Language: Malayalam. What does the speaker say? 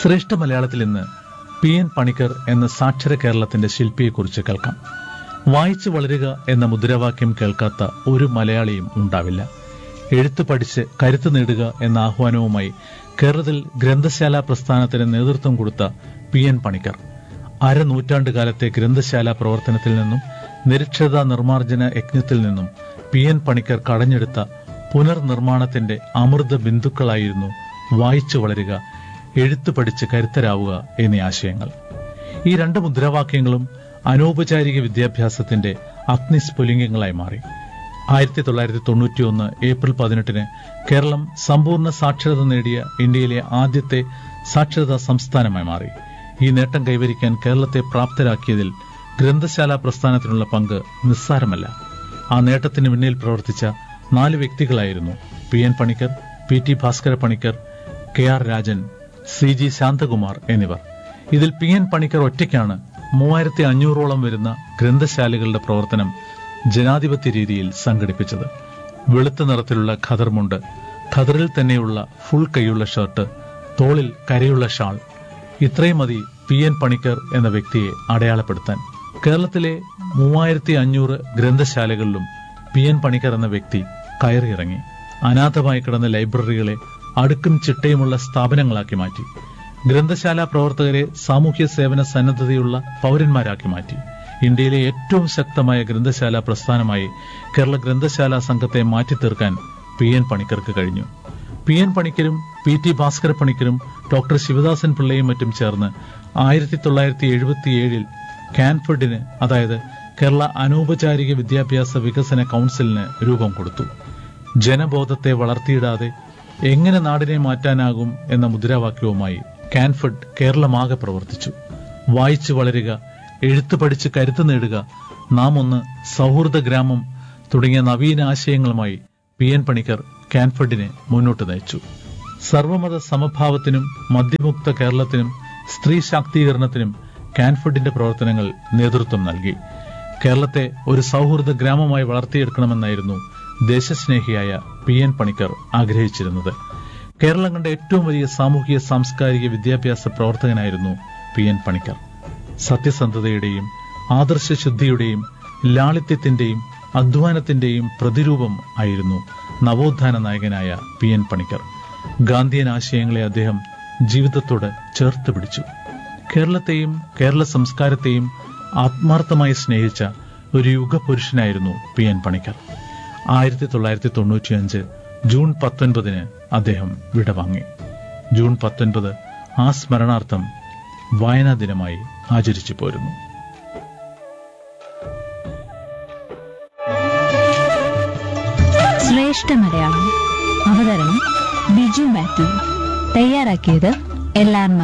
ശ്രേഷ്ഠ മലയാളത്തിൽ ഇന്ന് പി എൻ പണിക്കർ എന്ന സാക്ഷര കേരളത്തിന്റെ ശില്പിയെക്കുറിച്ച് കേൾക്കാം വായിച്ചു വളരുക എന്ന മുദ്രാവാക്യം കേൾക്കാത്ത ഒരു മലയാളിയും ഉണ്ടാവില്ല എഴുത്ത് പഠിച്ച് കരുത്ത് നേടുക എന്ന ആഹ്വാനവുമായി കേരളത്തിൽ ഗ്രന്ഥശാല പ്രസ്ഥാനത്തിന് നേതൃത്വം കൊടുത്ത പി എൻ പണിക്കർ അരനൂറ്റാണ്ട് കാലത്തെ ഗ്രന്ഥശാല പ്രവർത്തനത്തിൽ നിന്നും നിരക്ഷരതാ നിർമ്മാർജ്ജന യജ്ഞത്തിൽ നിന്നും പി എൻ പണിക്കർ കടഞ്ഞെടുത്ത പുനർനിർമ്മാണത്തിന്റെ അമൃത ബിന്ദുക്കളായിരുന്നു വായിച്ചു വളരുക എഴുത്ത് പഠിച്ച് കരുത്തരാവുക എന്നീ ആശയങ്ങൾ ഈ രണ്ട് മുദ്രാവാക്യങ്ങളും അനൗപചാരിക വിദ്യാഭ്യാസത്തിന്റെ അഗ്നിസ്ഫുലിംഗങ്ങളായി മാറി ആയിരത്തി തൊള്ളായിരത്തി തൊണ്ണൂറ്റിയൊന്ന് ഏപ്രിൽ പതിനെട്ടിന് കേരളം സമ്പൂർണ്ണ സാക്ഷരത നേടിയ ഇന്ത്യയിലെ ആദ്യത്തെ സാക്ഷരതാ സംസ്ഥാനമായി മാറി ഈ നേട്ടം കൈവരിക്കാൻ കേരളത്തെ പ്രാപ്തരാക്കിയതിൽ ഗ്രന്ഥശാല പ്രസ്ഥാനത്തിനുള്ള പങ്ക് നിസ്സാരമല്ല ആ നേട്ടത്തിന് പിന്നിൽ പ്രവർത്തിച്ച നാല് വ്യക്തികളായിരുന്നു P N Panicker P T Bhaskara Panicker K R Rajan C G Santhakumar എന്നിവർ ഇതിൽ പി എൻ പണിക്കർ ഒറ്റയ്ക്കാണ് മൂവായിരത്തി അഞ്ഞൂറോളം വരുന്ന ഗ്രന്ഥശാലകളുടെ പ്രവർത്തനം ജനാധിപത്യ രീതിയിൽ സംഘടിപ്പിച്ചത് വെളുത്ത നിറത്തിലുള്ള ഖദർമുണ്ട് ഖദറിൽ തന്നെയുള്ള ഫുൾ കൈയുള്ള ഷർട്ട് തോളിൽ കരയുള്ള ഷാൾ ഇത്രയും മതി പി എൻ പണിക്കർ എന്ന വ്യക്തിയെ അടയാളപ്പെടുത്താൻ കേരളത്തിലെ മൂവായിരത്തി അഞ്ഞൂറ് ഗ്രന്ഥശാലകളിലും പി എൻ പണിക്കർ എന്ന വ്യക്തി കയറിയിറങ്ങി അനാഥമായി കിടന്ന ലൈബ്രറികളെ അടുക്കും ചിട്ടയുമുള്ള സ്ഥാപനങ്ങളാക്കി മാറ്റി ഗ്രന്ഥശാല പ്രവർത്തകരെ സാമൂഹ്യ സേവന സന്നദ്ധതയുള്ള പൗരന്മാരാക്കി മാറ്റി ഇന്ത്യയിലെ ഏറ്റവും ശക്തമായ ഗ്രന്ഥശാല പ്രസ്ഥാനമായി കേരള ഗ്രന്ഥശാല സംഘത്തെ മാറ്റിത്തീർക്കാൻ പി എൻ പണിക്കർക്ക് കഴിഞ്ഞു പി എൻ പണിക്കരും പി ടി ഭാസ്കര പണിക്കരും ഡോക്ടർ ശിവദാസൻ പിള്ളയും മറ്റും ചേർന്ന് ആയിരത്തി തൊള്ളായിരത്തി എഴുപത്തിയേഴിൽ കാൻഫർഡിന് അതായത് കേരള അനൗപചാരിക വിദ്യാഭ്യാസ വികസന കൗൺസിലിന് രൂപം കൊടുത്തു ജനബോധത്തെ വളർത്തിയിടാതെ എങ്ങനെ നാടിനെ മാറ്റാനാകും എന്ന മുദ്രാവാക്യവുമായി കാൻഫർഡ് കേരളമാകെ പ്രവർത്തിച്ചു വായിച്ചു വളരുക എഴുത്ത് പഠിച്ച് കരുത്ത് നേടുക നാം ഒന്ന് സൗഹൃദ ഗ്രാമം തുടങ്ങിയ നവീന ആശയങ്ങളുമായി പി എൻ പണിക്കർ കാൻഫർഡിനെ മുന്നോട്ട് നയിച്ചു സർവമത സമഭാവത്തിനും മദ്യമുക്ത കേരളത്തിനും സ്ത്രീ ശാക്തീകരണത്തിനും കാൻഫർഡിന്റെ പ്രവർത്തനങ്ങൾ നേതൃത്വം നൽകി കേരളത്തെ ഒരു സൗഹൃദ ഗ്രാമമായി വളർത്തിയെടുക്കണമെന്നായിരുന്നു ദേശസ്നേഹിയായ പി എൻ പണിക്കർ ആഗ്രഹിച്ചിരുന്നത് കേരളം കണ്ട ഏറ്റവും വലിയ സാമൂഹിക സാംസ്കാരിക വിദ്യാഭ്യാസ പ്രവർത്തകനായിരുന്നു പി എൻ പണിക്കർ സത്യസന്ധതയുടെയും ആദർശശുദ്ധിയുടെയും ലാളിത്യത്തിന്റെയും അധ്വാനത്തിന്റെയും പ്രതിരൂപം ആയിരുന്നു നവോത്ഥാന നായകനായ പി എൻ പണിക്കർ ഗാന്ധിയൻ ആശയങ്ങളെ അദ്ദേഹം ജീവിതത്തോട് ചേർത്ത് പിടിച്ചു കേരളത്തെയും കേരള സംസ്കാരത്തെയും ആത്മാർത്ഥമായി സ്നേഹിച്ച ഒരു യുഗപുരുഷനായിരുന്നു പി എൻ പണിക്കർ ആയിരത്തി തൊള്ളായിരത്തി തൊണ്ണൂറ്റിയഞ്ച് ജൂൺ പത്തൊൻപതിന് അദ്ദേഹം വിടവാങ്ങി ജൂൺ പത്തൊൻപത് ആ സ്മരണാർത്ഥം വായനാ ദിനമായി ആചരിച്ചു പോരുന്നു ശ്രേഷ്ഠ മലയാളം അവതരണം ബിജു മാത്യു തയ്യാറാക്കിയത് എൽ ആർ